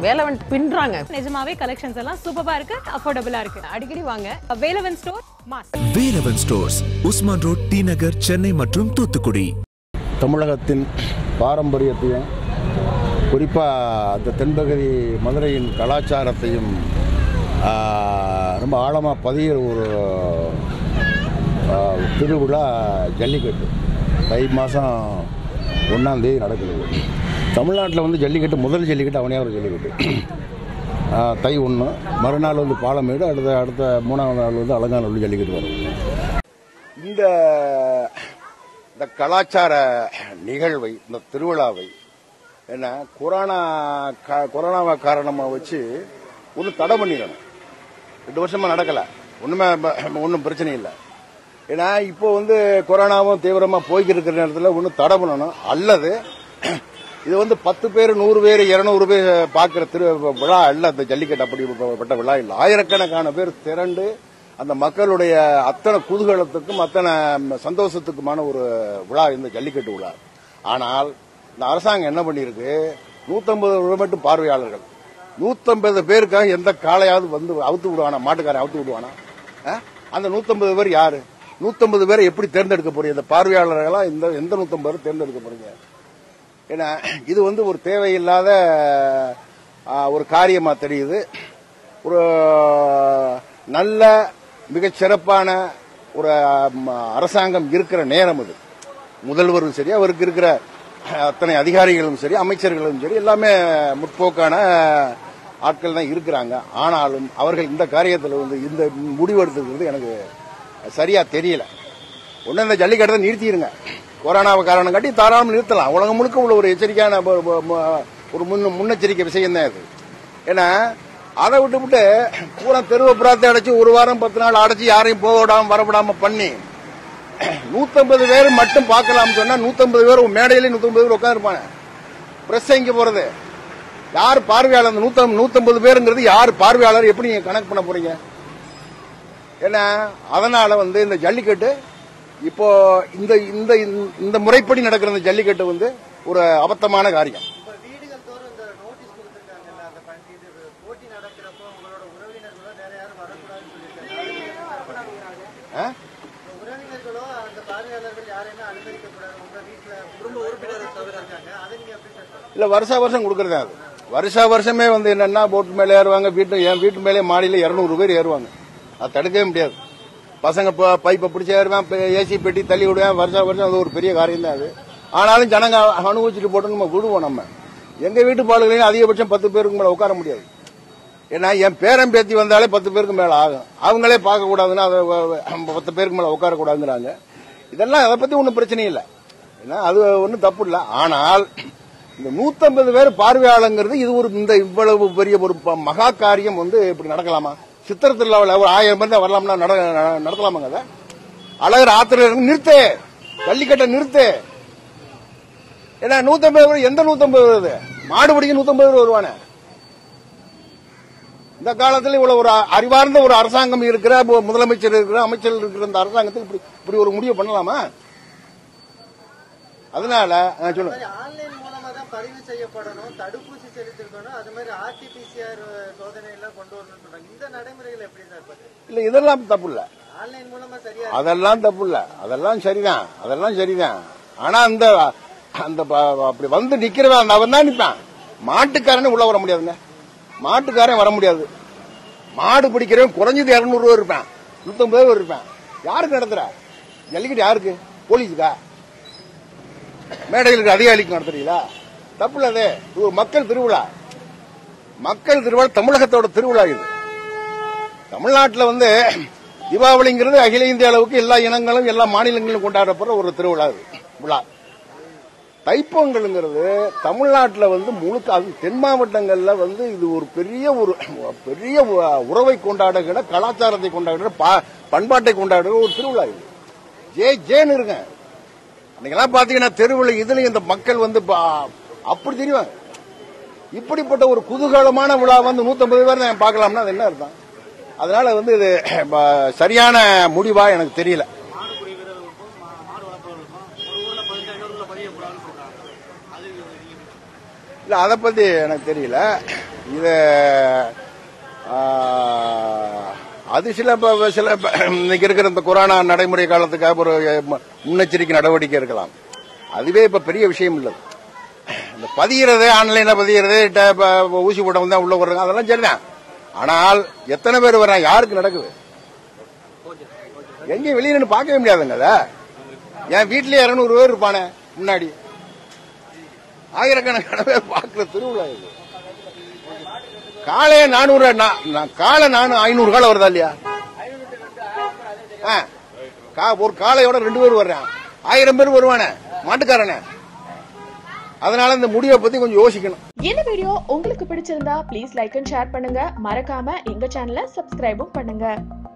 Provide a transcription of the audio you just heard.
வேலவன் பின்றாங்க நிஜமாவே கலெக்ஷன்ஸ் எல்லாம் சூப்பரா இருக்கு அஃபோர்டபுளா இருக்கு அடிக்கடி வாங்க Velavan store mass Velavan stores Usman road T Nagar Chennai மற்றும் தூத்துக்குடி தமிழகத்தின் பாரம்பரியத்தையும் குறிப்பாக அந்த தென்பகுதி மதுரையின் கலாச்சாரத்தையும் ஆ, ரொம்ப ஆழமாக பதிகிற ஒரு ஆ, திருவிழா ஜல்லிக்கட்டு தை மாதம் ஒன்றாந்தேதி நடக்குது தமிழ்நாட்டில் வந்து ஜல்லிக்கட்டு முதல் ஜல்லிக்கட்டு அவனியார் ஜல்லிக்கட்டு ஆ, தை ஒன்று மறுநாள் வந்து பாலமேடு அடுத்த அடுத்த மூணாவது நாள் வந்து அலங்காநல்லூர் ஜல்லிக்கட்டு வரும் இந்த இந்த கலாச்சார நிகழ்வை இந்த திருவிழாவை என்ன கொரோனா கா- கொரோனாவை காரணமாக வச்சு ஒன்று தடை பண்ணிடணும் ரெண்டு வருஷமா நடக்கல ஒண்ணுமே ஒன்றும் பிரச்சனை இல்லை ஏன்னா இப்போ வந்து கொரோனாவும் தீவிரமாக போய்கிட்டு இருக்கிற நேரத்தில் ஒன்று தடை பண்ணணும் அல்லது இது வந்து பத்து பேர் நூறு பேர் இருநூறு பேர் பார்க்குற திரு விழா அல்ல அந்த ஜல்லிக்கட்டு அப்படிப்பட்ட விழா இல்லை ஆயிரக்கணக்கான பேர் திரண்டு அந்த மக்களுடைய அத்தனை குதூகலத்துக்கும் அத்தனை சந்தோஷத்துக்குமான ஒரு விழா இந்த ஜல்லிக்கட்டு விழா ஆனால் இந்த அரசாங்கம் என்ன பண்ணியிருக்கு நூற்றம்பது மட்டும் பார்வையாளர்கள் நூற்றம்பது பேருக்காக எந்த காளையாவது வந்து அவுத்து விடுவானா மாட்டுக்காரன் அவுத்து விடுவானா ஆ? அந்த நூற்றம்பது பேர் யாரு நூற்றம்பது பேரை எப்படி தேர்ந்தெடுக்க போறீங்க இந்த பார்வையாளர்களாம் இந்த எந்த நூற்றம்பது பேர் தேர்ந்தெடுக்க போறீங்க ஏன்னா இது வந்து ஒரு தேவையில்லாத ஆ, ஒரு காரியமா தெரியுது ஒரு நல்ல மிகச் சிறப்பான ஒரு ம், அரசாங்கம் இருக்கிற நேரம் இது முதல்வரும் சரி அவருக்கு இருக்கிற அத்தனை அதிகாரிகளும் சரி அமைச்சர்களும் சரி எல்லாமே முற்போக்கான ஆட்கள் தான் இருக்கிறாங்க ஆனாலும் அவர்கள் இந்த காரியத்தில் வந்து இந்த முடிவெடுத்துக்கிறது எனக்கு சரியா தெரியல ஒன்றும் இந்த ஜல்லிக்கட்டை நிறுத்திடுங்க கொரோனாவை காரணம் காட்டி தாராளம் நிறுத்தலாம் உலகம் முழுக்க உள்ள ஒரு எச்சரிக்கையான ஒரு- ஒரு- ஒரு முன் முன்னெச்சரிக்கை விஷயம் தான் இது ஏன்னா அதை விட்டுவிட்டு பூரா தெருவை பிராத்தை அடைச்சு ஒரு வாரம் பத்து நாள் அடைச்சு யாரையும் போக விடாம வரவிடாம பண்ணி நூத்தம்பது பேர் மட்டும் பார்க்கலாம் சொன்னா நூத்தம்பது பேர் மேடையில நூத்தம்பது பேர் உட்காந்துருப்பாங்க பிரஸ் இங்க போறது யார் பார்வையாளர் அந்த நூத்தம் நூத்தம்பது பேருங்கிறது யார் பார்வையாளர் எப்படி நீங்க கணக்கு பண்ண போறீங்க ஏன்னா அதனால வந்து இந்த ஜல்லிக்கட்டு இப்போ இந்த இந்த இந்த முறைப்படி நடக்கிற இந்த ஜல்லிக்கட்டு வந்து ஒரு அபத்தமான காரியம் இப்ப வீடுகள் தோறும் இந்த நோட்டீஸ் கொடுத்துருக்காங்கல்ல அந்த பண்டி இது போட்டி நடக்கிறப்போ உங்களோட உறவினர்களோ வேற யாரும் வரக்கூடாதுன்னு சொல்லியிருக்காங்க ஆ? உங்க உறவினர்களோ அந்த பார்வையாளர்கள் யாரையுமே அனுமதிக்க கூடாது உங்க வீட்டுல குடும்ப உறுப்பினரை தவிர இருக்காங்க அதை நீங்க எப்படி சார் சொல்றீங்க? இல்ல வருஷா வருஷம் கொடுக்கறது அது வருஷா வருஷமே வந்து என்னன்னா போட்டு மேலே ஏறுவாங்க வீட்டு என் வீட்டு மேலே மாடியில இருநூறு பேர் ஏறுவாங்க அது தடுக்கவே முடியாது பசங்க ப- பைப்பை பிடிச்சி ஏறுவேன் ஏசி பெட்டி தள்ளி விடுவேன் வருஷா வருஷம் அது ஒரு பெரிய காரியம் தான் அது ஆனாலும் ஜனங்க அனுபவிச்சுட்டு போட்டு நம்ம விடுவோம் நம்ம எங்க வீட்டு பாலுகளையும் அதிகபட்சம் பத்து பேருக்கு மேல உட்கார முடியாது ஏன்னா என் பேரன் பேத்தி வந்தாலே பத்து பேருக்கு மேல ஆகும் அவங்களே பார்க்க கூடாதுன்னா அதை வ- வ- பத்து பேருக்கு மேல உட்கார கூடாதுங்கிறாங்க இதெல்லாம் அதை பத்தி ஒன்றும் பிரச்சனை இல்லை ஏன்னா அது ஒன்றும் தப்பு இல்லை ஆனால் இந்த நூத்தம்பது பேர் பார்வையாளங்கிறது இது ஒரு இந்த இவ்வளவு பெரிய ஒரு ப- மகா காரியம் வந்து இப்படி நடக்கலாமா சித்திர திருவிழாவில் ஒரு ஆயிரம் பேர் தான் வரலாம்னா நட- நட- நடத்தலாமாங்க அதை அழகர் ஆத்திர நிறுத்து ஜல்லிக்கட்டை நிறுத்து ஏன்னா நூத்தம்பது பேர் எந்த நூத்தம்பது வருது மாடு பிடிக்க நூத்தம்பது பேர் வருவானே இந்த காலத்துல இவ்வளவு ஒரு அறிவார்ந்த ஒரு அரசாங்கம் இருக்கிற மு- முதலமைச்சர் இருக்கிற அமைச்சர் இருக்கிற இந்த அரசாங்கத்துக்கு இப்படி இப்படி ஒரு முடிவு பண்ணலாமா அதனால ஆ, அது சொல்லுங்க மாதிரி ஆன்லைன் மூலமா தான் பதிவு செய்யப்படணும் தடுப்பூசி செலுத்திருக்கணும் அது மாதிரி ஆர்டிபிசிஆர் சோதனை எல்லாம் கொண்டு வரணும்னு சொல்றாங்க இந்த நடைமுறைகள் எப்படி சார் பாக்குறீங்க இல்ல இதெல்லாம் தப்பு இல்ல ஆன்லைன் மூலமா சரியா அதெல்லாம் தப்பு இல்ல அதெல்லாம் சரிதான் அதெல்லாம் சரிதான் ஆனா அந்த அந்த ப- அப்படி வந்து நிக்கிறவன் அந்த அவன் தான் நிப்பான் மாட்டுக்காரனே உள்ள வர முடியாதுங்க மாட்டுக்காரன் வர முடியாது மாடு பிடிக்கிறவன் குறைஞ்சது இருநூறு ரூபா இருப்பான் நூத்தம்பது ரூபா இருப்பான் யாருக்கு நடத்துற ஜல்லிக்கட்டு யாருக்கு போலீஸுக்கா மேடையில் இருக்க அதிகாரிக்கு நடத்துறீங்களா தப்பு இல்ல அது இது ஒரு மக்கள் திருவிழா மக்கள் திருவிழா தமிழகத்தோட திருவிழா இது தமிழ்நாட்டில் வந்து தீபாவளிங்கிறது அகில இந்திய அளவுக்கு எல்லா இனங்களும் எல்லா மாநிலங்களும் கொண்டாடப்படுற ஒரு திருவிழா இது விழா தைப்பொங்கலுங்கிறது தமிழ்நாட்டில் வந்து முழுக்க அது தென் மாவட்டங்கள்ல வந்து இது ஒரு பெரிய ஒரு பெரிய உ- உறவை கொண்டாடுகிற கலாச்சாரத்தை கொண்டாடுகிற பா- பண்பாட்டை கொண்டாடுகிற ஒரு திருவிழா இது ஜே ஜேன்னு இருங்க அன்னைக்கெல்லாம் பாத்தீங்கன்னா தெருவில் இதுல இந்த மக்கள் வந்து பா- அப்படி தெரியும் இப்படிப்பட்ட ஒரு குதூகலமான விழா வந்து நூத்தம்பது பேர் தான் பார்க்கலாம்னா அது என்ன அர்த்தம் அதனால வந்து இது ப- சரியான முடிவா எனக்கு தெரியல இல்ல அதை பத்தி எனக்கு தெரியல இதை அது சில ப- சில ப- இன்னைக்கு இருக்கிற இந்த கொரோனா நடைமுறை காலத்துக்காக ஒரு ம- முன்னெச்சரிக்கை நடவடிக்கை இருக்கலாம் அதுவே இப்ப பெரிய விஷயம் இல்லை இந்த பதிகிறது ஆன்லைன்ல பதிகிறது ட- ப- ஊசி போட்டவங்க தான் உள்ள வர்றாங்க அதெல்லாம் சரிதான் ஆனால் எத்தனை பேர் வர்றாங்க யாருக்கு நடக்குது எங்கேயும் வெளியே நின்று பார்க்கவே முடியாதுங்க அதை என் வீட்லயே இருநூறு பேர் இருப்பானே முன்னாடி ஆயிரக்கணக்கான பேர் பார்க்கிற திருவிழா இது காலையே நானூறு நா- நா- காலை நானூறு ஐநூறு காலை வருதா இல்லையா ஆ. கா- ஒரு காலையோட ரெண்டு பேர் வர்றான் ஆயிரம் பேர் வருவானே மாட்டுக்காரனே அதனால இந்த முடிவை பத்தி கொஞ்சம் யோசிக்கணும் இந்த வீடியோ உங்களுக்கு பிடிச்சிருந்தா ப்ளீஸ் லைக் அண்ட் ஷேர் பண்ணுங்க மறக்காம எங்க சேனலை சப்ஸ்கிரைபும் பண்ணுங்க